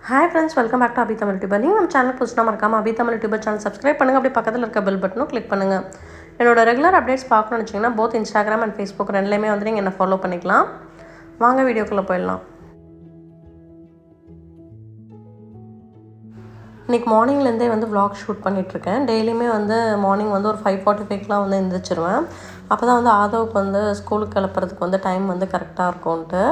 hi friends welcome back to Abhi Tamil YouTuber நீங்கள் நம்ம channel புதுசுனா மறக்காம Abhi Tamil YouTuber channel subscribe பண்ணுங்கள் அப்படியே பக்கத்தில் இருக்க பெல் பட்டனும் கிளிக் பண்ணுங்கள் என்னோட ரெகுலர் அப்டேட்ஸ் பார்க்கணும்னு வச்சிங்கன்னா போத் இன்ஸ்டாகிராம் அண்ட் ஃபேஸ்புக் ரெண்டுலேயுமே வந்து நீங்கள் என்ன ஃபாலோ பண்ணிக்கலாம் வாங்க வீடியோக்குள்ளே போயிடலாம் இன்றைக்கி மார்னிங்லேருந்தே வந்து vlog ஷூட் பண்ணிகிட்ருக்கேன் டெய்லியுமே வந்து மார்னிங் வந்து ஒரு ஃபைவ் ஃபார்ட்டி ஃபைவ்க்கெலாம் வந்து எழுந்திரிச்சிருவேன் அப்போ தான் வந்து ஆதவுக்கு வந்து ஸ்கூலுக்கு கிளப்புறதுக்கு வந்து டைம் வந்து கரெக்டாக இருக்கும்ன்ட்டு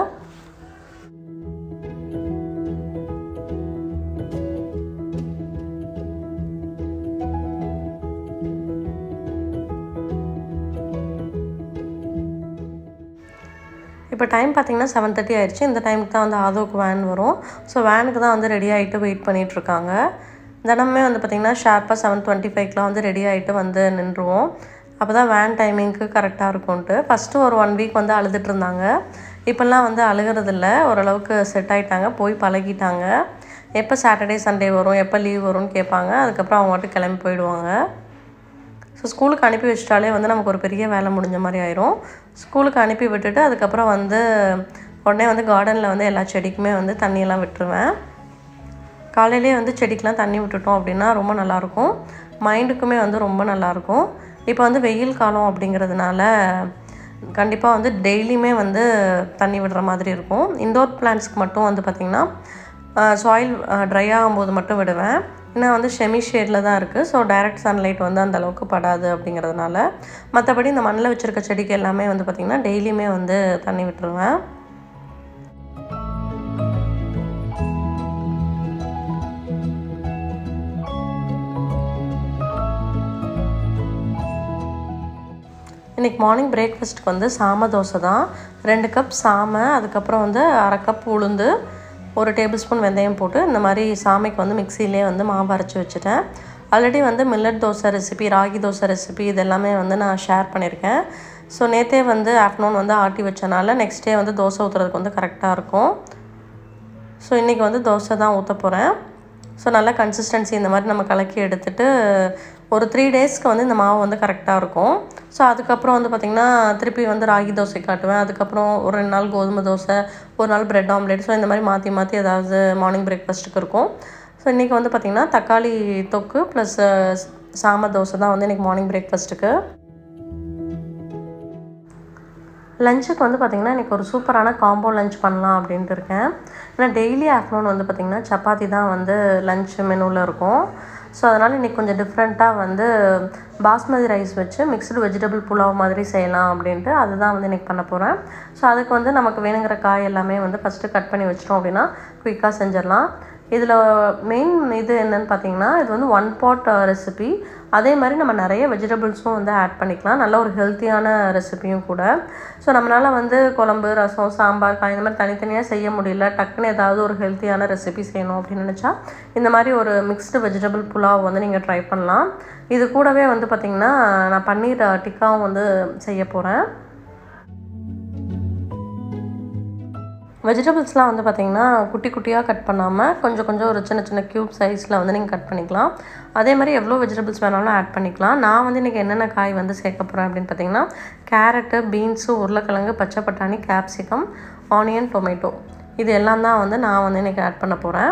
இப்போ டைம் பார்த்தீங்கன்னா செவன் தேர்ட்டி ஆயிடுச்சு இந்த டைமுக்கு தான் வந்து ஆதோவுக்கு வேன் வரும் ஸோ வேனுக்கு தான் வந்து ரெடி ஆகிட்டு வெயிட் பண்ணிகிட்ருக்காங்க தினமுமே வந்து பார்த்திங்கன்னா ஷார்ப்பாக செவன் டுவெண்ட்டி ஃபைவ்க்கெலாம் வந்து ரெடி ஆகிட்டு வந்து நின்றுவோம் அப்போ தான் வேன் டைமிங்க்கு கரெக்டாக இருக்கும்ன்ட்டு ஃபஸ்ட்டு ஒரு ஒன் வீக் வந்து அழுதுட்டு இருந்தாங்க இப்போல்லாம் வந்து அழுகிறதில்ல ஓரளவுக்கு செட் ஆகிட்டாங்க போய் பழகிட்டாங்க எப்போ சாட்டர்டே சண்டே வரும் எப்போ லீவ் வரும்னு கேட்பாங்க அதுக்கப்புறம் அவங்க மட்டும் கிளம்பி போயிடுவாங்க ஸோ ஸ்கூலுக்கு அனுப்பி வச்சிட்டாலே வந்து நமக்கு ஒரு பெரிய வேலை முடிஞ்ச மாதிரி ஆயிரும் ஸ்கூலுக்கு அனுப்பி விட்டுட்டு அதுக்கப்புறம் வந்து உடனே வந்து கார்டனில் வந்து எல்லா செடிக்குமே வந்து தண்ணியெல்லாம் விட்டுருவேன் காலையிலே வந்து செடிக்கெலாம் தண்ணி விட்டுட்டோம் அப்படின்னா ரொம்ப நல்லாயிருக்கும் மைண்டுக்குமே வந்து ரொம்ப நல்லாயிருக்கும் இப்போ வந்து வெயில் காலம் அப்படிங்கிறதுனால கண்டிப்பாக வந்து டெய்லியுமே வந்து தண்ணி விடுற மாதிரி இருக்கும் இண்டோர் பிளான்ட்ஸ்க்கு மட்டும் வந்து பார்த்திங்கன்னா சாயில் ட்ரை ஆகும்போது மட்டும் விடுவேன் ஏன்னா வந்து ஷெமி ஷேடில் தான் இருக்குது ஸோ டைரக்ட் சன்லைட் வந்து அந்த அளவுக்கு படாது அப்படிங்கிறதுனால மற்றபடி இந்த மண்ணில் வச்சுருக்க செடிக்கு எல்லாமே வந்து பார்த்திங்கன்னா டெய்லியுமே வந்து தண்ணி விட்டுருவேன் இன்றைக்கி மார்னிங் பிரேக்ஃபாஸ்ட்டுக்கு வந்து சாம தோசை தான் ரெண்டு கப் சாமை அதுக்கப்புறம் வந்து அரை கப் உளுந்து ஒரு டேபிள் ஸ்பூன் வெந்தயம் போட்டு இந்த மாதிரி சாமைக்கு வந்து மிக்சிலே வந்து மாவு அரைச்சி வச்சுட்டேன் ஆல்ரெடி வந்து millet dosa recipe ragi dosa recipe இது எல்லாமே வந்து நான் ஷேர் பண்ணியிருக்கேன் ஸோ நேற்றே வந்து ஆஃப்டர்நூன் வந்து ஆட்டி வச்சனால நெக்ஸ்ட் டே வந்து தோசை ஊற்றுறதுக்கு வந்து கரெக்டாக இருக்கும் ஸோ இன்றைக்கி வந்து தோசை தான் ஊற்ற போகிறேன் ஸோ நல்லா கன்சிஸ்டன்சி இந்த மாதிரி நம்ம கலக்கி எடுத்துகிட்டு ஒரு த்ரீ டேஸ்க்கு வந்து இந்த மாவு வந்து கரெக்டாக இருக்கும் ஸோ அதுக்கப்புறம் வந்து பார்த்திங்கன்னா திருப்பி வந்து ராகி தோசை காட்டுவேன் அதுக்கப்புறம் ஒரு ரெண்டு நாள் கோதுமை தோசை ஒரு நாள் பிரெட் ஆம்லேட் ஸோ இந்த மாதிரி மாற்றி மாற்றி ஏதாவது மார்னிங் பிரேக்ஃபாஸ்ட்டுக்கு இருக்கும் ஸோ இன்றைக்கி வந்து பார்த்திங்கன்னா தக்காளி தொக்கு ப்ளஸ் சாம தோசை தான் வந்து இன்றைக்கி மார்னிங் பிரேக்ஃபாஸ்ட்டுக்கு லஞ்சுக்கு வந்து பார்த்திங்கன்னா இன்றைக்கி ஒரு சூப்பரான காம்போ லஞ்ச் பண்ணலாம் அப்படின்ட்டு இருக்கேன் ஏன்னா டெய்லி ஆஃப்டர்நூன் வந்து பார்த்திங்கன்னா சப்பாத்தி தான் வந்து லஞ்ச் மெனுவில் இருக்கும் ஸோ அதனால் இன்றைக்கி கொஞ்சம் டிஃப்ரெண்ட்டாக வந்து பாஸ்மதி ரைஸ் வச்சு மிக்ஸ்டு வெஜிடபிள் புலாவ் மாதிரி செய்யலாம் அப்படின்ட்டு அதுதான் வந்து இன்றைக்கி பண்ண போகிறேன் ஸோ அதுக்கு வந்து நமக்கு வேணுங்கிற காய் எல்லாமே வந்து ஃபஸ்ட்டு கட் பண்ணி வச்சிட்டோம் அப்படின்னா குயிக்காக செஞ்சிடலாம் இதில் மெயின் இது என்னென்னு பார்த்தீங்கன்னா இது வந்து ஒன் பாட் ரெசிபி அதே மாதிரி நம்ம நிறைய வெஜிடபிள்ஸும் வந்து ஆட் பண்ணிக்கலாம் நல்ல ஒரு ஹெல்த்தியான ரெசிபியும் கூட ஸோ நம்மளால் வந்து குழம்பு ரசம் சாம்பார் காய் இந்த மாதிரி தனித்தனியாக செய்ய முடியல டக்குன்னு ஏதாவது ஒரு ஹெல்த்தியான ரெசிபி செய்யணும் அப்படின்னு நினச்சா இந்த மாதிரி ஒரு மிக்ஸ்டு வெஜிடபிள் புலாவ் வந்து நீங்கள் ட்ரை பண்ணலாம் இது கூடவே வந்து பார்த்திங்கன்னா நான் பன்னீர் டிக்காவும் வந்து செய்ய போகிறேன் வெஜிடபிள்ஸ்லாம் வந்து பார்த்திங்கன்னா குட்டி குட்டியாக கட் பண்ணாமல் கொஞ்சம் கொஞ்சம் ஒரு சின்ன சின்ன க்யூப் சைஸில் வந்து நீங்கள் கட் பண்ணிக்கலாம் அதே மாதிரி எவ்வளோ வெஜிடபிள்ஸ் வேணாலும் ஆட் பண்ணிக்கலாம் நான் வந்து இன்றைக்கி என்னென்ன காய் வந்து சேர்க்க போகிறேன் அப்படின்னு பார்த்தீங்கன்னா கேரட்டு பீன்ஸு உருளைக்கிழங்கு பச்சை பட்டாணி கேப்சிகம் ஆனியன் டொமேட்டோ இது எல்லாம் தான் வந்து நான் வந்து இன்றைக்கி ஆட் பண்ண போகிறேன்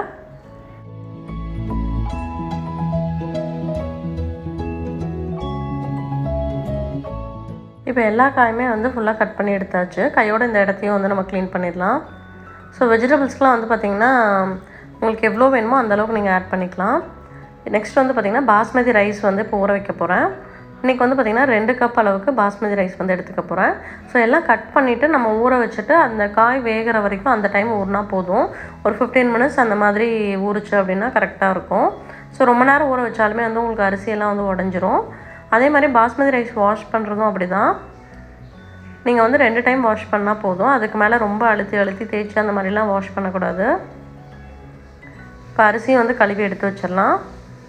இப்போ எல்லா காயுமே வந்து ஃபுல்லாக கட் பண்ணி எடுத்தாச்சு கையோட இந்த இடத்தையும் வந்து நம்ம க்ளீன் பண்ணிடலாம் ஸோ வெஜிடபிள்ஸ்லாம் வந்து பார்த்திங்கன்னா உங்களுக்கு எவ்வளோ வேணுமோ அந்தளவுக்கு நீங்கள் ஆட் பண்ணிக்கலாம் நெக்ஸ்ட் வந்து பார்த்திங்கன்னா பாஸ்மதி ரைஸ் வந்து இப்போ ஊற வைக்க போகிறேன் இன்றைக்கி வந்து பார்த்திங்கன்னா ரெண்டு கப் அளவுக்கு பாஸ்மதி ரைஸ் வந்து எடுத்துக்க போகிறேன் ஸோ எல்லாம் கட் பண்ணிவிட்டு நம்ம ஊற வச்சுட்டு அந்த காய் வேகிற வரைக்கும் அந்த டைம் ஊறினா போதும் ஒரு ஃபிஃப்டீன் மினிட்ஸ் அந்த மாதிரி ஊறிச்சு அப்படின்னா கரெக்டாக இருக்கும் ஸோ ரொம்ப நேரம் ஊற வச்சாலுமே வந்து உங்களுக்கு அரிசியெல்லாம் வந்து உடஞ்சிரும் அதே மாதிரி பாஸ்மதி ரைஸ் வாஷ் பண்ணுறதும் அப்படி தான் நீங்கள் வந்து ரெண்டு டைம் வாஷ் பண்ணால் போதும் அதுக்கு மேலே ரொம்ப அழுத்தி அழுத்தி தேய்ச்சி அந்த மாதிரிலாம் வாஷ் பண்ணக்கூடாது இப்போ அரிசியும் வந்து கழுவி எடுத்து வச்சிடலாம்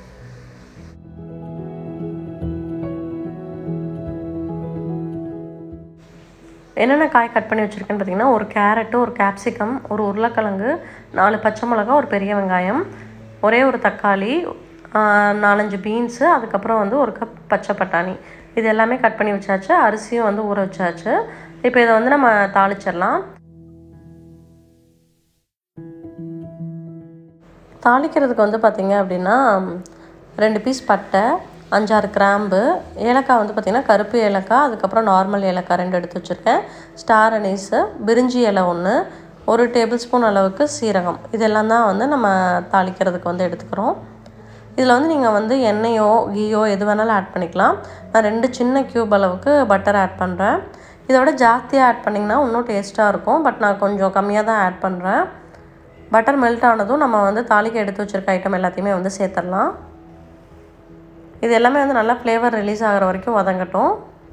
என்னென்ன காய் கட் பண்ணி வச்சுருக்கேன்னு பார்த்தீங்கன்னா ஒரு கேரட்டு ஒரு கேப்சிகம் ஒரு உருளைக்கிழங்கு நாலு பச்சை மிளகா ஒரு பெரிய வெங்காயம் ஒரே ஒரு தக்காளி நாலஞ்சு பீன்ஸு அதுக்கப்புறம் வந்து ஒரு கப் பச்சை பட்டாணி இது எல்லாமே கட் பண்ணி வச்சாச்சு அரிசியும் வந்து ஊற வச்சாச்சு இப்போ இதை வந்து நம்ம தாளிச்சிடலாம் தாளிக்கிறதுக்கு வந்து பார்த்திங்க அப்படின்னா ரெண்டு பீஸ் பட்டை அஞ்சாறு கிராம்பு ஏலக்காய் வந்து பார்த்திங்கன்னா கருப்பு ஏலக்காய் அதுக்கப்புறம் நார்மல் ஏலக்காய் ரெண்டு எடுத்து வச்சுருக்கேன் ஸ்டார் அனீஸு பிரிஞ்சி இலை ஒன்று ஒரு டேபிள் ஸ்பூன் அளவுக்கு சீரகம் இதெல்லாம் தான் வந்து நம்ம தாளிக்கிறதுக்கு வந்து எடுத்துக்கிறோம் இதில் வந்து நீங்கள் வந்து எண்ணெயோ கீயோ எது வேணாலும் ஆட் பண்ணிக்கலாம் நான் ரெண்டு சின்ன க்யூப் அளவுக்கு பட்டர் ஆட் பண்ணுறேன் இதோட ஜாஸ்தியாக ஆட் பண்ணிங்கன்னா இன்னும் டேஸ்ட்டாக இருக்கும் பட் நான் கொஞ்சம் கம்மியாக தான் ஆட் பண்ணுறேன் பட்டர் மெல்ட் ஆனதும் நம்ம வந்து தாளிக்க எடுத்து வச்சுருக்க ஐட்டம் எல்லாத்தையுமே வந்து சேர்த்துடலாம் இது எல்லாமே வந்து நல்லா ஃப்ளேவர் ரிலீஸ் ஆகிற வரைக்கும் வதங்கட்டும்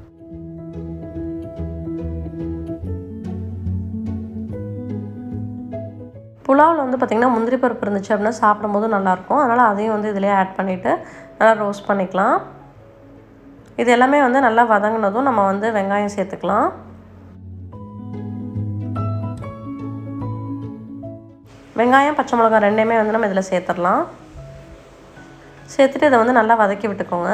புலாவில் வந்து பார்த்திங்கன்னா முந்திரி பருப்பு இருந்துச்சு அப்படின்னா சாப்பிடும்போது நல்லாயிருக்கும் அதனால் அதையும் வந்து இதிலே ஆட் பண்ணிவிட்டு நல்லா ரோஸ்ட் பண்ணிக்கலாம் இது எல்லாமே வந்து நல்லா வதங்கினதும் நம்ம வந்து வெங்காயம் சேர்த்துக்கலாம் வெங்காயம் பச்சை மிளகாய் ரெண்டையுமே வந்து நம்ம இதில் சேர்த்துடலாம் சேர்த்துட்டு இதை வந்து நல்லா வதக்கி விட்டுக்கோங்க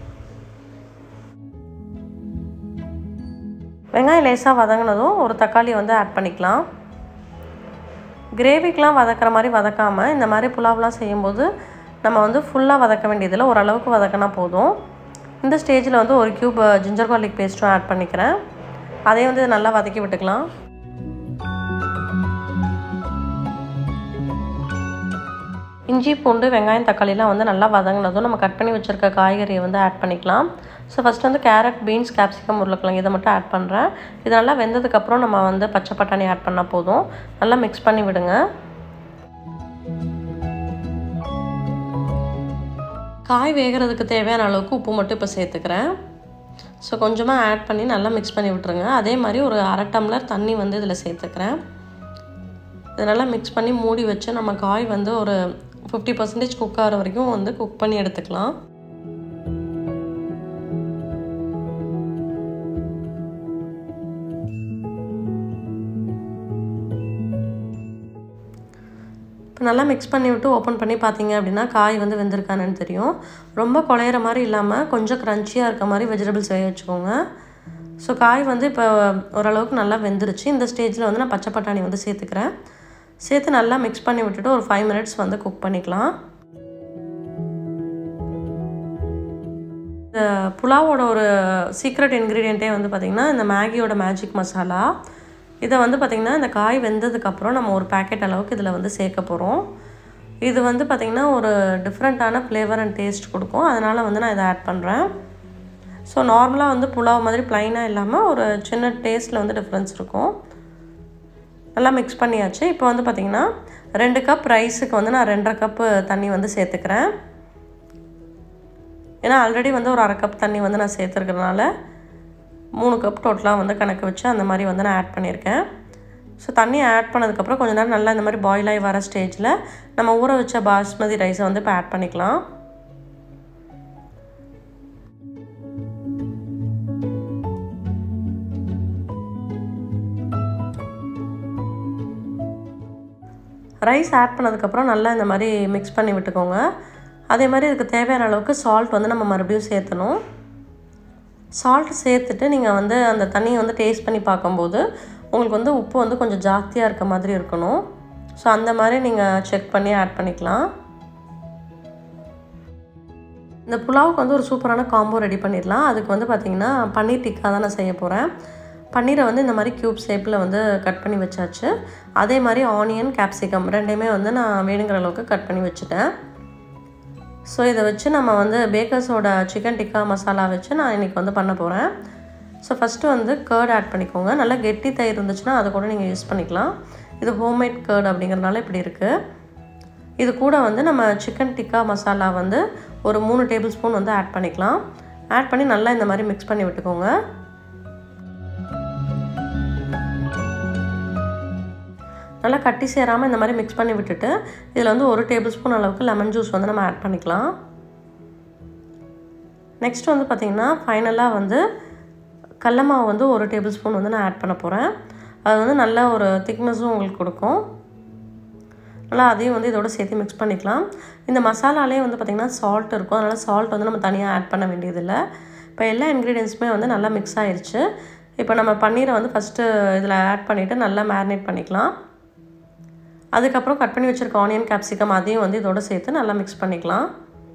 வெங்காயம் லேசாக வதங்கினதும் ஒரு தக்காளி வந்து ஆட் பண்ணிக்கலாம் கிரேவிக்கெலாம் வதக்கிற மாதிரி வதக்காமல் இந்த மாதிரி புலாவ்லாம் செய்யும்போது நம்ம வந்து ஃபுல்லாக வதக்க வேண்டியதில் ஓரளவுக்கு வதக்கினா போதும் இந்த ஸ்டேஜில் வந்து ஒரு க்யூப் ஜிஞ்சர் கார்லிக் பேஸ்ட்டும் ஆட் பண்ணிக்கிறேன் அதையும் வந்து நல்லா வதக்கி விட்டுக்கலாம் இஞ்சி பூண்டு வெங்காயம் தக்காளிலாம் வந்து நல்லா வதங்கினதும் நம்ம கட் பண்ணி வச்சுருக்க காய்கறியை வந்து ஆட் பண்ணிக்கலாம் ஸோ ஃபஸ்ட் வந்து கேரட் பீன்ஸ் கேப்சிகம் உருளைக்கிழங்கு இதை மட்டும் ஆட் பண்ணுறேன் இது நல்லா வெந்ததுக்கப்புறம் நம்ம வந்து பச்சை பட்டாணி ஆட் பண்ணால் போதும் நல்லா மிக்ஸ் பண்ணி விடுங்க காய் வேகிறதுக்கு தேவையான அளவுக்கு உப்பு மட்டும் இப்போ சேர்த்துக்கிறேன் ஸோ கொஞ்சமாக ஆட் பண்ணி நல்லா மிக்ஸ் பண்ணி விட்டுருங்க அதே மாதிரி ஒரு அரை டம்ளர் தண்ணி வந்து இதில் சேர்த்துக்கிறேன் இது நல்லா மிக்ஸ் பண்ணி மூடி வச்சு நம்ம காய் வந்து ஒரு ஃபிஃப்டி பர்சன்டேஜ் குக் ஆகிற வரைக்கும் வந்து குக் பண்ணி எடுத்துக்கலாம் இப்போ நல்லா மிக்ஸ் பண்ணி விட்டு ஓப்பன் பண்ணி பார்த்தீங்க அப்படின்னா காய் வந்து வெந்திருக்கானு தெரியும் ரொம்ப குழையிற மாதிரி இல்லாமல் கொஞ்சம் க்ரன்ச்சியாக இருக்க மாதிரி வெஜிடபிள்ஸ் வேக வச்சுக்கோங்க ஸோ காய் வந்து இப்போ ஓரளவுக்கு நல்லா வெந்துருச்சு இந்த ஸ்டேஜில் வந்து நான் பச்சை பட்டாணி வந்து சேர்த்துக்கிறேன் சேர்த்து நல்லா மிக்ஸ் பண்ணி விட்டுட்டு ஒரு ஃபைவ் மினிட்ஸ் வந்து குக் பண்ணிக்கலாம் இந்த புலாவோட ஒரு சீக்ரெட் இன்க்ரீடியண்ட்டே வந்து பார்த்திங்கன்னா இந்த மேகியோட மேஜிக் மசாலா இதை வந்து பார்த்திங்கன்னா இந்த காய் வெந்ததுக்கப்புறம் நம்ம ஒரு பேக்கெட் அளவுக்கு இதில் வந்து சேர்க்க போகிறோம் இது வந்து பார்த்திங்கன்னா ஒரு டிஃப்ரெண்ட்டான ஃப்ளேவர் அண்ட் டேஸ்ட் கொடுக்கும் அதனால் வந்து நான் இதை ஆட் பண்ணுறேன் ஸோ நார்மலாக வந்து புலாவ் மாதிரி ப்ளைனாக இல்லாமல் ஒரு சின்ன டேஸ்ட்டில் வந்து டிஃப்ரென்ஸ் இருக்கும் நல்லா மிக்ஸ் பண்ணியாச்சு இப்போ வந்து பார்த்திங்கன்னா ரெண்டு கப் ரைஸுக்கு வந்து நான் ரெண்டரை கப்பு தண்ணி வந்து சேர்த்துக்கிறேன் ஏன்னா ஆல்ரெடி வந்து ஒரு அரை கப் தண்ணி வந்து நான் சேர்த்துருக்கறனால மூணு கப் டோட்டலாக வந்து கணக்கு வச்சு அந்த மாதிரி வந்து நான் ஆட் பண்ணியிருக்கேன் ஸோ தண்ணி ஆட் பண்ணதுக்கப்புறம் கொஞ்ச நேரம் நல்லா இந்த மாதிரி பாயில் ஆகி வர ஸ்டேஜில் நம்ம ஊற வச்ச பாஸ்மதி ரைஸை வந்து இப்போ ஆட் பண்ணிக்கலாம் ரைஸ் ஆட் பண்ணதுக்கப்புறம் நல்லா இந்த மாதிரி மிக்ஸ் பண்ணி விட்டுக்கோங்க அதே மாதிரி இதுக்கு தேவையான அளவுக்கு சால்ட் வந்து நம்ம மறுபடியும் சேர்த்தணும் சால்ட் சேர்த்துட்டு நீங்கள் வந்து அந்த தண்ணியை வந்து டேஸ்ட் பண்ணி பார்க்கும்போது உங்களுக்கு வந்து உப்பு வந்து கொஞ்சம் ஜாஸ்தியாக இருக்க மாதிரி இருக்கணும் ஸோ அந்த மாதிரி நீங்கள் செக் பண்ணி ஆட் பண்ணிக்கலாம் இந்த புலாவுக்கு வந்து ஒரு சூப்பரான காம்போ ரெடி பண்ணிடலாம் அதுக்கு வந்து பார்த்திங்கன்னா பன்னீர் டிக்கா தான் நான் செய்ய போகிறேன் பன்னீரை வந்து இந்த மாதிரி க்யூப் ஷேப்பில் வந்து கட் பண்ணி வச்சாச்சு அதே மாதிரி ஆனியன் கேப்சிகம் ரெண்டையுமே வந்து நான் வேணுங்கிற அளவுக்கு கட் பண்ணி வச்சுட்டேன் ஸோ இதை வச்சு நம்ம வந்து பேக்கர்ஸோட சிக்கன் டிக்கா மசாலா வச்சு நான் இன்றைக்கி வந்து பண்ண போகிறேன் ஸோ ஃபஸ்ட்டு வந்து கேர்ட் ஆட் பண்ணிக்கோங்க நல்லா கெட்டி தயிர் இருந்துச்சுன்னா அதை கூட நீங்கள் யூஸ் பண்ணிக்கலாம் இது ஹோம்மேட் கேர்ட் அப்படிங்கிறனால இப்படி இருக்குது இது கூட வந்து நம்ம சிக்கன் டிக்கா மசாலா வந்து ஒரு மூணு டேபிள் ஸ்பூன் வந்து ஆட் பண்ணிக்கலாம் ஆட் பண்ணி நல்லா இந்த மாதிரி மிக்ஸ் பண்ணி விட்டுக்கோங்க நல்லா கட்டி சேராமல் இந்த மாதிரி மிக்ஸ் பண்ணி விட்டுட்டு இதில் வந்து ஒரு டேபிள் ஸ்பூன் அளவுக்கு லெமன் ஜூஸ் வந்து நம்ம ஆட் பண்ணிக்கலாம் நெக்ஸ்ட் வந்து பார்த்திங்கன்னா ஃபைனலாக வந்து கடல மாவு வந்து ஒரு டேபிள் ஸ்பூன் வந்து நான் ஆட் பண்ண போகிறேன் அது வந்து நல்ல ஒரு திக்னஸும் உங்களுக்கு கொடுக்கும் நல்லா அதையும் வந்து இதோட சேர்த்து மிக்ஸ் பண்ணிக்கலாம் இந்த மசாலாலே வந்து பார்த்திங்கன்னா சால்ட் இருக்கும் அதனால் சால்ட் வந்து நம்ம தனியாக ஆட் பண்ண வேண்டியதில்லை இப்போ எல்லா இன்க்ரீடியன்ஸுமே வந்து நல்லா மிக்ஸ் ஆயிடுச்சு இப்போ நம்ம பன்னீரை வந்து ஃபஸ்ட்டு இதில் ஆட் பண்ணிவிட்டு நல்லா மேரினேட் பண்ணிக்கலாம் அதுக்கப்புறம் கட் பண்ணி வச்சுருக்க ஆனியன் கேப்சிகம் அதையும் வந்து இதோட சேர்த்து நல்லா மிக்ஸ் பண்ணிக்கலாம்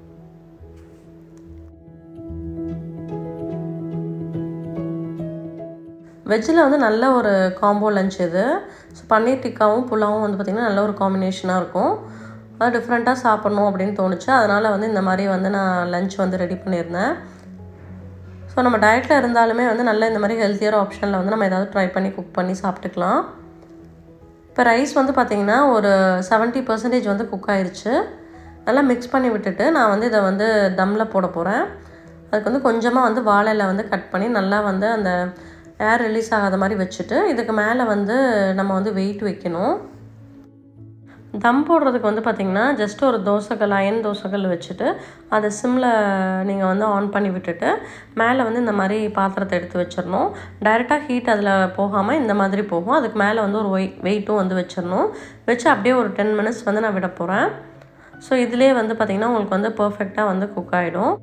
வெஜ்ஜில் வந்து நல்ல ஒரு காம்போ லஞ்ச் இது ஸோ பன்னீர் டிக்காவும் புலாவும் வந்து பார்த்திங்கன்னா நல்ல ஒரு காம்பினேஷனாக இருக்கும் அது டிஃப்ரெண்ட்டாக சாப்பிட்ணும் அப்படின்னு தோணுச்சு அதனால் வந்து இந்த மாதிரி வந்து நான் லஞ்ச் வந்து ரெடி பண்ணியிருந்தேன் ஸோ நம்ம டயட்டில் இருந்தாலுமே வந்து நல்ல இந்த மாதிரி ஹெல்த்தியர் ஆப்ஷனில் வந்து நம்ம ஏதாவது ட்ரை பண்ணி குக் பண்ணி சாப்பிட்டுக்கலாம் இப்போ ரைஸ் வந்து பார்த்திங்கன்னா ஒரு செவன்ட்டி பர்சன்டேஜ் வந்து குக் ஆயிடுச்சு நல்லா மிக்ஸ் பண்ணி விட்டுட்டு நான் வந்து இதை வந்து தம்மில் போட போகிறேன் அதுக்கு வந்து கொஞ்சமாக வந்து வாழையில் வந்து கட் பண்ணி நல்லா வந்து அந்த ஏர் ரிலீஸ் ஆகாத மாதிரி வச்சுட்டு இதுக்கு மேலே வந்து நம்ம வந்து வெயிட் வைக்கணும் தம் போடுறதுக்கு வந்து பார்த்திங்கன்னா ஜஸ்ட் ஒரு தோசைக்கல் அயன் தோசைக்கல் வச்சுட்டு அதை சிம்மில் நீங்கள் வந்து ஆன் பண்ணி விட்டுட்டு மேலே வந்து இந்த மாதிரி பாத்திரத்தை எடுத்து வச்சிடணும் டைரெக்டாக ஹீட் அதில் போகாமல் இந்த மாதிரி போகும் அதுக்கு மேலே வந்து ஒரு வெயிட் வெயிட்டும் வந்து வச்சிடணும் வச்சு அப்படியே ஒரு டென் மினிட்ஸ் வந்து நான் விட போகிறேன் ஸோ இதிலே வந்து பார்த்திங்கன்னா உங்களுக்கு வந்து பர்ஃபெக்டாக வந்து குக் ஆகிடும்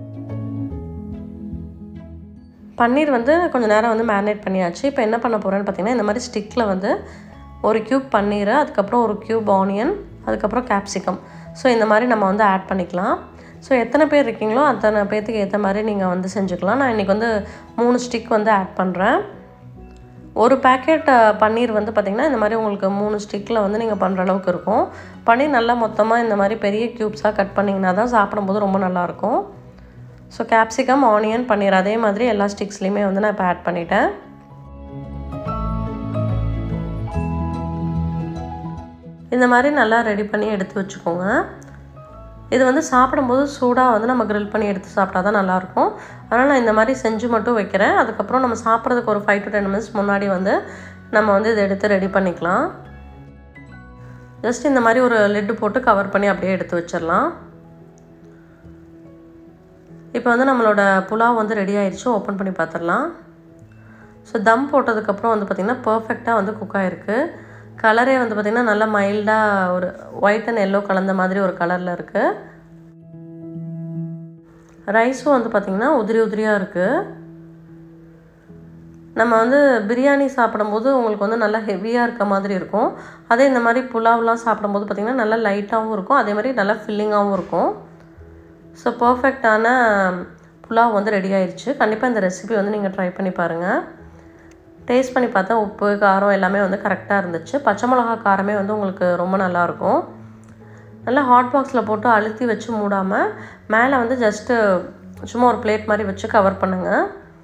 பன்னீர் வந்து கொஞ்சம் நேரம் வந்து மேரினேட் பண்ணியாச்சு இப்போ என்ன பண்ண போகிறேன்னு பார்த்தீங்கன்னா இந்த மாதிரி ஸ்டிக்கில் வந்து ஒரு க்யூப் பன்னீர் அதுக்கப்புறம் ஒரு க்யூப் ஆனியன் அதுக்கப்புறம் கேப்சிகம் ஸோ இந்த மாதிரி நம்ம வந்து ஆட் பண்ணிக்கலாம் ஸோ எத்தனை பேர் இருக்கீங்களோ அத்தனை பேர்த்துக்கு ஏற்ற மாதிரி நீங்கள் வந்து செஞ்சுக்கலாம் நான் இன்றைக்கி வந்து மூணு ஸ்டிக் வந்து ஆட் பண்ணுறேன் ஒரு பேக்கெட் பன்னீர் வந்து பார்த்திங்கன்னா இந்த மாதிரி உங்களுக்கு மூணு ஸ்டிக்கில் வந்து நீங்கள் பண்ணுற அளவுக்கு இருக்கும் பன்னீர் நல்லா மொத்தமாக இந்த மாதிரி பெரிய க்யூப்ஸாக கட் பண்ணிங்கன்னா தான் சாப்பிடும்போது ரொம்ப நல்லாயிருக்கும் ஸோ கேப்சிகம் ஆனியன் பன்னீர் அதே மாதிரி எல்லா ஸ்டிக்ஸ்லேயுமே வந்து நான் இப்போ ஆட் பண்ணிட்டேன் இந்த மாதிரி நல்லா ரெடி பண்ணி எடுத்து வச்சுக்கோங்க இது வந்து சாப்பிடும்போது சூடாக வந்து நம்ம க்ரில் பண்ணி எடுத்து சாப்பிட்டா தான் நல்லாயிருக்கும் அதனால் நான் இந்த மாதிரி செஞ்சு மட்டும் வைக்கிறேன் அதுக்கப்புறம் நம்ம சாப்பிட்றதுக்கு ஒரு ஃபைவ் டு டென் மினிட்ஸ் முன்னாடி வந்து நம்ம வந்து இதை எடுத்து ரெடி பண்ணிக்கலாம் ஜஸ்ட் இந்த மாதிரி ஒரு லிட்டு போட்டு கவர் பண்ணி அப்படியே எடுத்து வச்சிடலாம் இப்போ வந்து நம்மளோட புலாவ் வந்து ரெடி ஆயிடுச்சு ஓப்பன் பண்ணி பார்த்துடலாம் ஸோ தம் போட்டதுக்கப்புறம் வந்து பார்த்திங்கன்னா பர்ஃபெக்டாக வந்து குக் ஆகிருக்கு கலரே வந்து பார்த்திங்கன்னா நல்லா மைல்டாக ஒரு ஒயிட் அண்ட் எல்லோ கலந்த மாதிரி ஒரு கலரில் இருக்குது ரைஸும் வந்து பார்த்திங்கன்னா உதிரி உதிரியாக இருக்குது நம்ம வந்து பிரியாணி சாப்பிடும்போது உங்களுக்கு வந்து நல்லா ஹெவியாக இருக்க மாதிரி இருக்கும் அதே இந்த மாதிரி புலாவ்லாம் சாப்பிடும்போது பார்த்திங்கன்னா நல்லா லைட்டாகவும் இருக்கும் அதே மாதிரி நல்லா ஃபில்லிங்காகவும் இருக்கும் ஸோ பர்ஃபெக்டான புலாவ் வந்து ரெடி ஆயிடுச்சு கண்டிப்பாக இந்த ரெசிபி வந்து நீங்கள் ட்ரை பண்ணி பாருங்கள் டேஸ்ட் பண்ணி பார்த்தா உப்பு காரம் எல்லாமே வந்து கரெக்டாக இருந்துச்சு பச்சை மிளகா காரமே வந்து உங்களுக்கு ரொம்ப நல்லாயிருக்கும் நல்லா ஹாட் பாக்ஸில் போட்டு அழுத்தி வச்சு மூடாமல் மேலே வந்து ஜஸ்ட்டு சும்மா ஒரு பிளேட் மாதிரி வச்சு கவர் பண்ணுங்கள்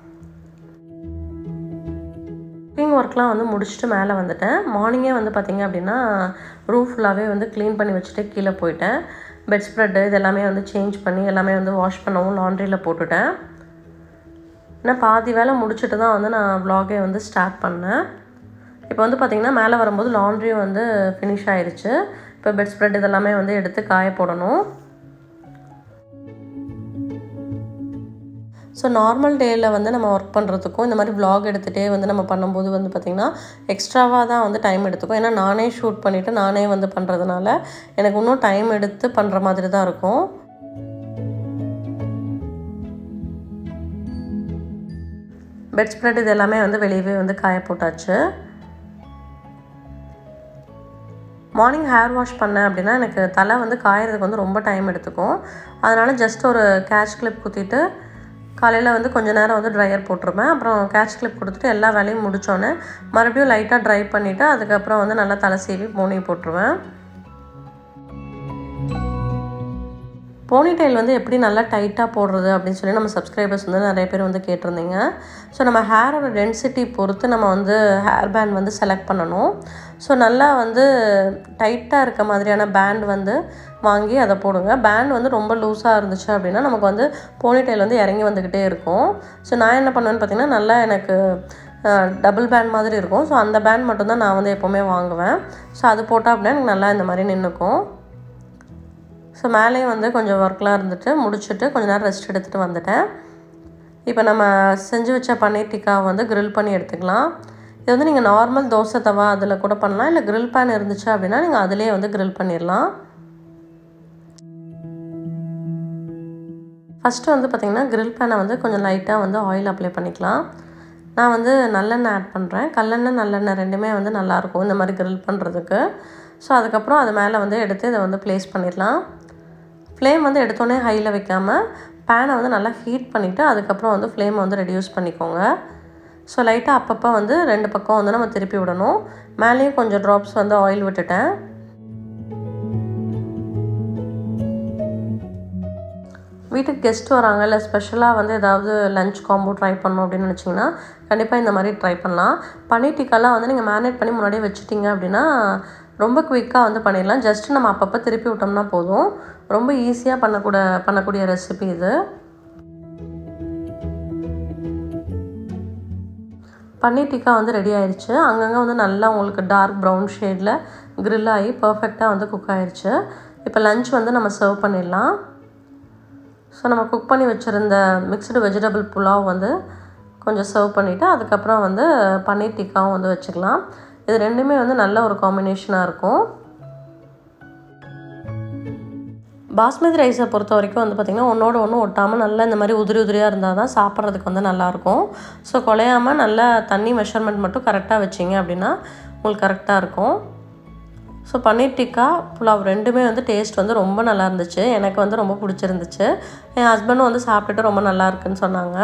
குக்கிங் ஒர்க்லாம் வந்து முடிச்சுட்டு மேலே வந்துட்டேன் மார்னிங்கே வந்து பார்த்திங்க அப்படின்னா ரூம் ஃபுல்லாகவே வந்து க்ளீன் பண்ணி வச்சுட்டு கீழே போயிட்டேன் பெட் ஸ்ப்ரெட்டு இது எல்லாமே வந்து சேஞ்ச் பண்ணி எல்லாமே வந்து வாஷ் பண்ணவும் லாண்ட்ரியில் போட்டுட்டேன் ஏன்னா பாதி வேலை முடிச்சுட்டு தான் வந்து நான் வ்ளாகே வந்து ஸ்டார்ட் பண்ணேன் இப்போ வந்து பார்த்திங்கன்னா மேலே வரும்போது லாண்ட்ரியும் வந்து ஃபினிஷ் ஆயிடுச்சு இப்போ பெட் ஸ்ப்ரெட் இதெல்லாமே வந்து எடுத்து காய போடணும் ஸோ நார்மல் டேயில் வந்து நம்ம ஒர்க் பண்ணுறதுக்கும் இந்த மாதிரி vlog எடுத்துகிட்டே வந்து நம்ம பண்ணும்போது வந்து பார்த்திங்கன்னா எக்ஸ்ட்ராவாக தான் வந்து டைம் எடுத்துக்கும் ஏன்னா நானே ஷூட் பண்ணிவிட்டு நானே வந்து பண்ணுறதுனால எனக்கு இன்னும் டைம் எடுத்து பண்ணுற மாதிரி தான் இருக்கும் பெட் ஸ்ப்ரெட் இது எல்லாமே வந்து வெளியவே வந்து காய போட்டாச்சு மார்னிங் ஹேர் வாஷ் பண்ணேன் அப்படின்னா எனக்கு தலை வந்து காயறதுக்கு வந்து ரொம்ப டைம் எடுத்துக்கும் அதனால் ஜஸ்ட் ஒரு கேட்ச் கிளிப் குத்திட்டு காலையில் வந்து கொஞ்ச நேரம் வந்து ட்ரையர் போட்டிருப்பேன் அப்புறம் கேட்ச் கிளிப் கொடுத்துட்டு எல்லா வேலையும் முடித்தோன்னே மறுபடியும் லைட்டாக ட்ரை பண்ணிவிட்டு அதுக்கப்புறம் வந்து நல்லா தலை சீவி போனி போட்டுருவேன் போனி டைல் வந்து எப்படி நல்லா டைட்டாக போடுறது அப்படின்னு சொல்லி நம்ம சப்ஸ்கிரைபர்ஸ் வந்து நிறைய பேர் வந்து கேட்டிருந்தீங்க ஸோ நம்ம ஹேரோட டென்சிட்டி பொறுத்து நம்ம வந்து ஹேர் பேண்ட் வந்து செலக்ட் பண்ணணும் ஸோ நல்லா வந்து டைட்டாக இருக்க மாதிரியான பேண்ட் வந்து வாங்கி அதை போடுங்க பேண்ட் வந்து ரொம்ப லூஸாக இருந்துச்சு அப்படின்னா நமக்கு வந்து போனி டைல் வந்து இறங்கி வந்துக்கிட்டே இருக்கும் ஸோ நான் என்ன பண்ணுவேன்னு பார்த்தீங்கன்னா நல்லா எனக்கு டபுள் பேண்ட் மாதிரி இருக்கும் ஸோ அந்த பேண்ட் மட்டும்தான் நான் வந்து எப்போவுமே வாங்குவேன் ஸோ அது போட்டால் அப்படின்னா எனக்கு நல்லா இந்த மாதிரி நின்றுக்கும் ஸோ மேலேயும் வந்து கொஞ்சம் ஒர்க்லாம் இருந்துட்டு முடிச்சுட்டு கொஞ்ச நேரம் ரெஸ்ட் எடுத்துகிட்டு வந்துட்டேன் இப்போ நம்ம செஞ்சு வச்ச பன்னீர் டிக்காவை வந்து கிரில் பண்ணி எடுத்துக்கலாம் இது வந்து நீங்கள் நார்மல் தோசை தவா அதில் கூட பண்ணலாம் இல்லை grill பேன் இருந்துச்சு அப்படின்னா நீங்கள் அதிலே வந்து grill பண்ணிடலாம் ஃபஸ்ட்டு வந்து பார்த்திங்கன்னா grill பேனை வந்து கொஞ்சம் லைட்டாக வந்து ஆயில் அப்ளை பண்ணிக்கலாம் நான் வந்து நல்லெண்ணெய் ஆட் பண்ணுறேன் கல்லெண்ணெய் நல்லெண்ணெய் ரெண்டுமே வந்து நல்லாயிருக்கும் இந்த மாதிரி grill பண்ணுறதுக்கு ஸோ அதுக்கப்புறம் அது மேலே வந்து எடுத்து இதை வந்து ப்ளேஸ் பண்ணிடலாம் ஃப்ளேம் வந்து எடுத்தோடனே ஹையில் வைக்காமல் பேனை வந்து நல்லா ஹீட் பண்ணிவிட்டு அதுக்கப்புறம் வந்து ஃப்ளேமை வந்து ரெடியூஸ் பண்ணிக்கோங்க ஸோ லைட்டாக அப்பப்போ வந்து ரெண்டு பக்கம் வந்து நம்ம திருப்பி விடணும் மேலேயும் கொஞ்சம் ட்ராப்ஸ் வந்து ஆயில் விட்டுட்டேன் வீட்டுக்கு கெஸ்ட் வராங்க இல்லை ஸ்பெஷலாக வந்து ஏதாவது லஞ்ச் காம்போ ட்ரை பண்ணணும் அப்படின்னு நினச்சிங்கன்னா கண்டிப்பாக இந்த மாதிரி ட்ரை பண்ணலாம் பன்னீர் டிக்காலாம் வந்து நீங்கள் மேரினேட் பண்ணி முன்னாடியே வச்சுட்டிங்க அப்படின்னா ரொம்ப குயிக்காக வந்து பண்ணிடலாம் ஜஸ்ட் நம்ம அப்பப்போ திருப்பி விட்டோம்னா போதும் ரொம்ப ஈஸியாக பண்ணக்கூட பண்ணக்கூடிய ரெசிபி இது பன்னீர் டிக்கா வந்து ரெடி ஆயிடுச்சு அங்கங்கே வந்து நல்லா உங்களுக்கு டார்க் ப்ரௌன் ஷேடில் grill ஆகி பர்ஃபெக்டாக வந்து குக் ஆயிடுச்சு இப்போ லஞ்ச் வந்து நம்ம சர்வ் பண்ணிடலாம் ஸோ நம்ம குக் பண்ணி வச்சுருந்த மிக்ஸ்டு வெஜிடபிள் புலாவ் வந்து கொஞ்சம் சர்வ் பண்ணிவிட்டு அதுக்கப்புறம் வந்து பன்னீர் டிக்காவும் வந்து வச்சுக்கலாம் இது ரெண்டுமே வந்து நல்ல ஒரு காம்பினேஷனாக இருக்கும் பாஸ்மதி ரைஸை பொறுத்த வரைக்கும் வந்து பார்த்திங்கன்னா ஒன்றோட ஒன்று ஒட்டாமல் நல்லா இந்த மாதிரி உதிரி உதிரியாக இருந்தால் தான் சாப்பிட்றதுக்கு வந்து நல்லாயிருக்கும் ஸோ குலையாமல் நல்லா தண்ணி மெஷர்மெண்ட் மட்டும் கரெக்டாக வச்சிங்க அப்படின்னா உங்களுக்கு கரெக்டாக இருக்கும் ஸோ பன்னீர் டிக்கா புலாவ் ரெண்டுமே வந்து டேஸ்ட் வந்து ரொம்ப நல்லா இருந்துச்சு எனக்கு வந்து ரொம்ப பிடிச்சிருந்துச்சு என் ஹஸ்பண்டும் வந்து சாப்பிட்டுட்டு ரொம்ப நல்லா இருக்குன்னு சொன்னாங்க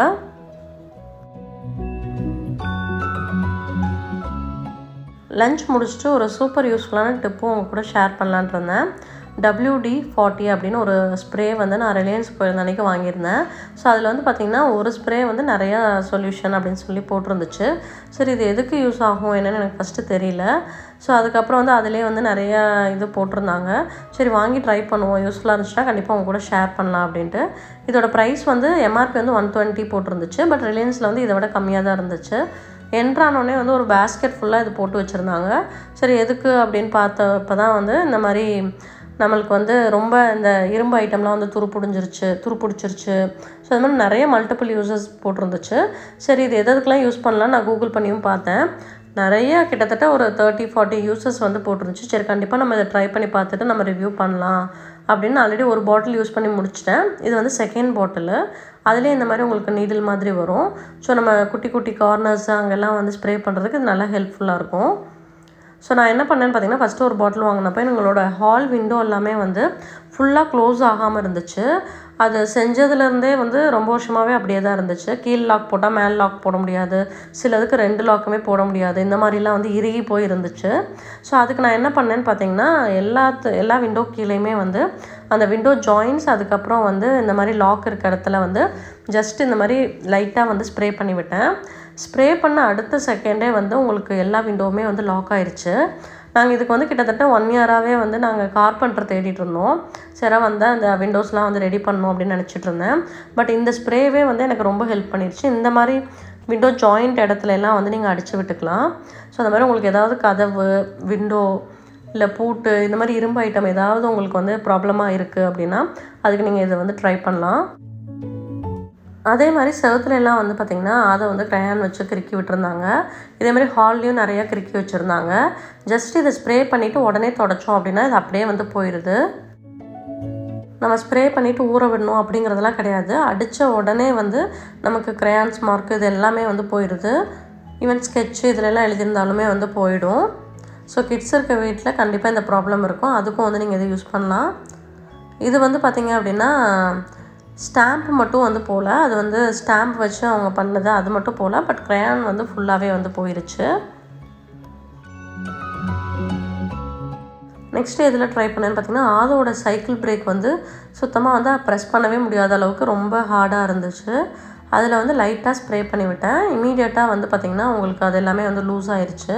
லஞ்ச் முடிச்சுட்டு ஒரு சூப்பர் யூஸ்ஃபுல்லான டிப்பும் உங்க கூட ஷேர் பண்ணலான்ட்டு இருந்தேன் டபிள்யூடி ஃபார்ட்டி அப்படின்னு ஒரு ஸ்ப்ரே வந்து நான் ரிலையன்ஸ் போயிருந்த அன்றைக்கி வாங்கியிருந்தேன் ஸோ அதில் வந்து பார்த்திங்கன்னா ஒரு ஸ்ப்ரே வந்து நிறையா சொல்யூஷன் அப்படின்னு சொல்லி போட்டிருந்துச்சு சரி இது எதுக்கு யூஸ் ஆகும் என்னன்னு எனக்கு ஃபஸ்ட்டு தெரியல ஸோ அதுக்கப்புறம் வந்து அதிலே வந்து நிறைய இது போட்டிருந்தாங்க சரி வாங்கி ட்ரை பண்ணுவோம் யூஸ்ஃபுல்லாக இருந்துச்சுன்னா கண்டிப்பாக உங்க கூட ஷேர் பண்ணலாம் அப்படின்ட்டு இதோட ப்ரைஸ் வந்து எம்ஆர்பி வந்து ஒன் டுவெண்ட்டி போட்டிருந்துச்சு பட் ரிலையன்ஸில் வந்து இதை விட கம்மியாக தான் இருந்துச்சு என்ட்ரானோடனே வந்து ஒரு பேஸ்கெட் ஃபுல்லாக இது போட்டு வச்சுருந்தாங்க சரி எதுக்கு அப்படின்னு பார்த்தப்ப தான் வந்து இந்த மாதிரி நம்மளுக்கு வந்து ரொம்ப இந்த இரும்பு ஐட்டம்லாம் வந்து துரு பிடிஞ்சிருச்சு துரு பிடிச்சிருச்சு ஸோ அது மாதிரி நிறைய மல்டிபிள் யூசஸ் போட்டிருந்துச்சு சரி இது எது எதுக்கெலாம் யூஸ் பண்ணலாம் நான் கூகுள் பண்ணியும் பார்த்தேன் நிறைய கிட்டத்தட்ட ஒரு தேர்ட்டி ஃபார்ட்டி யூசஸ் வந்து போட்டிருந்துச்சு சரி கண்டிப்பாக நம்ம இதை ட்ரை பண்ணி பார்த்துட்டு நம்ம ரிவ்யூ பண்ணலாம் அப்படின்னு ஆல்ரெடி ஒரு பாட்டில் யூஸ் பண்ணி முடிச்சிட்டேன் இது வந்து செகண்ட் பாட்டிலு அதுலேயே இந்த மாதிரி உங்களுக்கு நீடில் மாதிரி வரும் ஸோ நம்ம குட்டி குட்டி கார்னர்ஸ் அங்கெல்லாம் வந்து ஸ்ப்ரே பண்ணுறதுக்கு இது நல்லா ஹெல்ப்ஃபுல்லாக இருக்கும் ஸோ நான் என்ன பண்ணேன்னு பார்த்தீங்கன்னா ஃபஸ்ட்டு ஒரு பாட்டில் வாங்கினப்போ எங்களோட ஹால் விண்டோ எல்லாமே வந்து ஃபுல்லாக க்ளோஸ் ஆகாமல் இருந்துச்சு அது செஞ்சதுலேருந்தே வந்து ரொம்ப வருஷமாகவே அப்படியே தான் இருந்துச்சு கீழ் லாக் போட்டால் மேல் லாக் போட முடியாது சிலதுக்கு ரெண்டு லாக்குமே போட முடியாது இந்த மாதிரிலாம் வந்து இறுகி போய் இருந்துச்சு ஸோ அதுக்கு நான் என்ன பண்ணேன்னு பார்த்தீங்கன்னா எல்லாத்து எல்லா விண்டோ கீழேயுமே வந்து அந்த விண்டோ ஜாயின்ஸ் அதுக்கப்புறம் வந்து இந்த மாதிரி லாக் இருக்க இடத்துல வந்து ஜஸ்ட் இந்த மாதிரி லைட்டாக வந்து ஸ்ப்ரே பண்ணி விட்டேன் ஸ்ப்ரே பண்ண அடுத்த செகண்டே வந்து உங்களுக்கு எல்லா விண்டோவுமே வந்து லாக் ஆயிடுச்சு நாங்கள் இதுக்கு வந்து கிட்டத்தட்ட ஒன் இயராகவே வந்து நாங்கள் கார்பெண்டர் தேடிட்டு இருந்தோம் சரி வந்து அந்த விண்டோஸ்லாம் வந்து ரெடி பண்ணணும் அப்படின்னு நினச்சிட்டு இருந்தேன் பட் இந்த ஸ்ப்ரேவே வந்து எனக்கு ரொம்ப ஹெல்ப் பண்ணிடுச்சு இந்த மாதிரி விண்டோ ஜாயிண்ட் இடத்துல எல்லாம் வந்து நீங்கள் அடித்து விட்டுக்கலாம் ஸோ அந்த மாதிரி உங்களுக்கு ஏதாவது கதவு விண்டோ இல்லை பூட்டு இந்த மாதிரி இரும்பு ஐட்டம் ஏதாவது உங்களுக்கு வந்து ப்ராப்ளமாக இருக்குது அப்படின்னா அதுக்கு நீங்கள் இதை வந்து ட்ரை பண்ணலாம் அதே மாதிரி செவத்துல எல்லாம் வந்து பார்த்திங்கன்னா அதை வந்து க்ரையான் வச்சு கிறுக்கி விட்டுருந்தாங்க இதே மாதிரி ஹால்லையும் நிறையா கிறுக்கி வச்சுருந்தாங்க ஜஸ்ட் இதை ஸ்ப்ரே பண்ணிவிட்டு உடனே தொடச்சோம் அப்படின்னா இது அப்படியே வந்து போயிடுது நம்ம ஸ்ப்ரே பண்ணிவிட்டு ஊற விடணும் அப்படிங்கிறதெல்லாம் கிடையாது அடித்த உடனே வந்து நமக்கு க்ரையான்ஸ் மார்க் இது எல்லாமே வந்து போயிடுது ஈவன் ஸ்கெட்சு இதிலெல்லாம் எழுதியிருந்தாலுமே வந்து போயிடும் ஸோ கிட்ஸ் இருக்க வீட்டில் கண்டிப்பாக இந்த ப்ராப்ளம் இருக்கும் அதுக்கும் வந்து நீங்கள் இதை யூஸ் பண்ணலாம் இது வந்து பார்த்திங்க அப்படின்னா ஸ்டாம்ப் மட்டும் வந்து போகல அது வந்து ஸ்டாம்ப் வச்சு அவங்க பண்ணது அது மட்டும் போகல பட் க்ரையான் வந்து ஃபுல்லாகவே வந்து போயிருச்சு நெக்ஸ்ட் எதில் ட்ரை பண்ணேன்னு பார்த்தீங்கன்னா ஆதோட சைக்கிள் பிரேக் வந்து சுத்தமாக வந்து ப்ரெஸ் பண்ணவே முடியாத அளவுக்கு ரொம்ப ஹார்டாக இருந்துச்சு அதில் வந்து லைட்டாக ஸ்ப்ரே பண்ணி விட்டேன் இமீடியட்டாக வந்து பார்த்திங்கன்னா உங்களுக்கு அது எல்லாமே வந்து லூஸ் ஆயிடுச்சு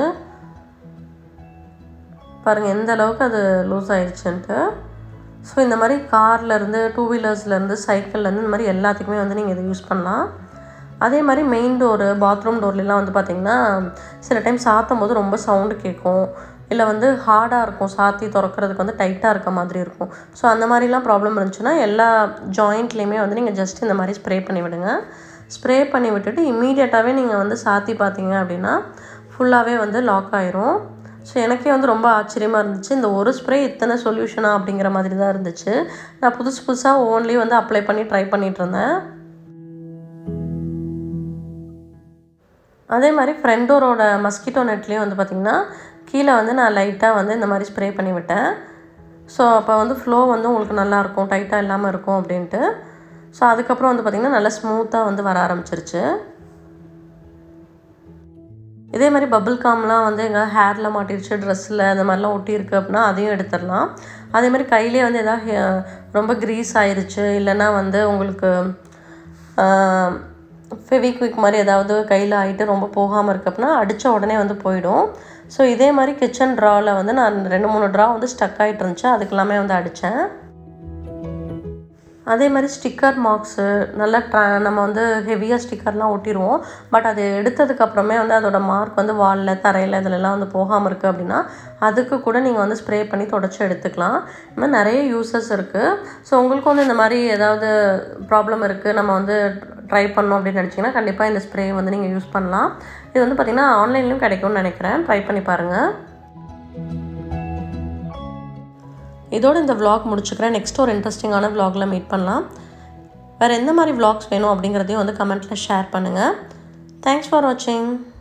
பாருங்கள் எந்த அளவுக்கு அது லூஸ் ஆயிடுச்சுன்ட்டு ஸோ இந்த மாதிரி கார்லேருந்து டூ வீலர்ஸ்லேருந்து சைக்கிள்லேருந்து இந்த மாதிரி எல்லாத்துக்குமே வந்து நீங்கள் இதை யூஸ் பண்ணலாம் அதே மாதிரி மெயின் டோரு பாத்ரூம் டோர்லாம் வந்து பார்த்திங்கன்னா சில டைம் சாத்தும் போது ரொம்ப சவுண்டு கேட்கும் இல்லை வந்து ஹார்டாக இருக்கும் சாத்தி திறக்கிறதுக்கு வந்து டைட்டாக இருக்க மாதிரி இருக்கும் ஸோ அந்த மாதிரிலாம் ப்ராப்ளம் இருந்துச்சுன்னா எல்லா ஜாயிண்ட்லேயுமே வந்து நீங்கள் ஜஸ்ட் இந்த மாதிரி ஸ்ப்ரே பண்ணி விடுங்க ஸ்ப்ரே பண்ணி விட்டுட்டு இம்மீடியட்டாகவே நீங்கள் வந்து சாத்தி பார்த்தீங்க அப்படின்னா ஃபுல்லாகவே வந்து லாக் ஆயிரும் ஸோ எனக்கே வந்து ரொம்ப ஆச்சரியமாக இருந்துச்சு இந்த ஒரு ஸ்ப்ரே இத்தனை சொல்யூஷனா அப்படிங்கிற மாதிரி தான் இருந்துச்சு நான் புதுசு புதுசாக ஓன்லி வந்து அப்ளை பண்ணி ட்ரை பண்ணிகிட்டு இருந்தேன் அதே மாதிரி ஃப்ரண்ட் டோரோட மஸ்கிட்டோ நெட்லேயும் வந்து பார்த்திங்கன்னா கீழே வந்து நான் லைட்டாக வந்து இந்த மாதிரி ஸ்ப்ரே பண்ணி விட்டேன் ஸோ அப்போ வந்து ஃப்ளோ வந்து உங்களுக்கு நல்லாயிருக்கும் டைட்டாக இல்லாமல் இருக்கும் அப்படின்ட்டு ஸோ அதுக்கப்புறம் வந்து பார்த்திங்கன்னா நல்லா ஸ்மூத்தாக வந்து வர ஆரம்பிச்சிருச்சு இதே மாதிரி பபிள் காம்லாம் வந்து எங்கள் ஹேரில் மாட்டிருச்சு ட்ரெஸ்ஸில் அந்த மாதிரிலாம் ஒட்டியிருக்கு அப்படின்னா அதையும் எடுத்துடலாம் அதே மாதிரி கையிலே வந்து எதாவது ரொம்ப க்ரீஸ் ஆயிருச்சு இல்லைன்னா வந்து உங்களுக்கு ஃபெவிக்விக் மாதிரி ஏதாவது கையில் ஆகிட்டு ரொம்ப போகாமல் இருக்கு அப்படின்னா அடித்த உடனே வந்து போயிடும் ஸோ இதே மாதிரி கிச்சன் ட்ராவில் வந்து நான் ரெண்டு மூணு ட்ரா வந்து ஸ்டக் ஆகிட்டு இருந்துச்சு அதுக்கெல்லாமே வந்து அடித்தேன் அதே மாதிரி ஸ்டிக்கர் மார்க்ஸு நல்லா ட்ரா நம்ம வந்து ஹெவியாக ஸ்டிக்கர்லாம் ஒட்டிடுவோம் பட் அது எடுத்ததுக்கப்புறமே வந்து அதோட மார்க் வந்து வாலில் தரையில் இதிலெல்லாம் வந்து போகாமல் இருக்குது அப்படின்னா அதுக்கு கூட நீங்கள் வந்து ஸ்ப்ரே பண்ணி தொடச்சி எடுத்துக்கலாம் இந்த மாதிரி நிறைய யூசஸ் இருக்குது ஸோ உங்களுக்கு வந்து இந்த மாதிரி ஏதாவது ப்ராப்ளம் இருக்குது நம்ம வந்து ட்ரை பண்ணோம் அப்படின்னு நினச்சிங்கன்னா கண்டிப்பாக இந்த ஸ்ப்ரே வந்து நீங்கள் யூஸ் பண்ணலாம் இது வந்து பார்த்திங்கன்னா ஆன்லைன்லேயும் கிடைக்கும்னு நினைக்கிறேன் ட்ரை பண்ணி பாருங்கள் இதோட இந்த vlog முடிச்சுக்கிறேன் நெக்ஸ்ட் ஒரு இன்ட்ரெஸ்டிங்கான vlogல மீட் பண்ணலாம் வேறு எந்த மாதிரி vlogs வேணும் அப்படிங்கிறதையும் வந்து கமெண்ட்டில் ஷேர் பண்ணுங்கள் தேங்க்ஸ் ஃபார் வாட்சிங்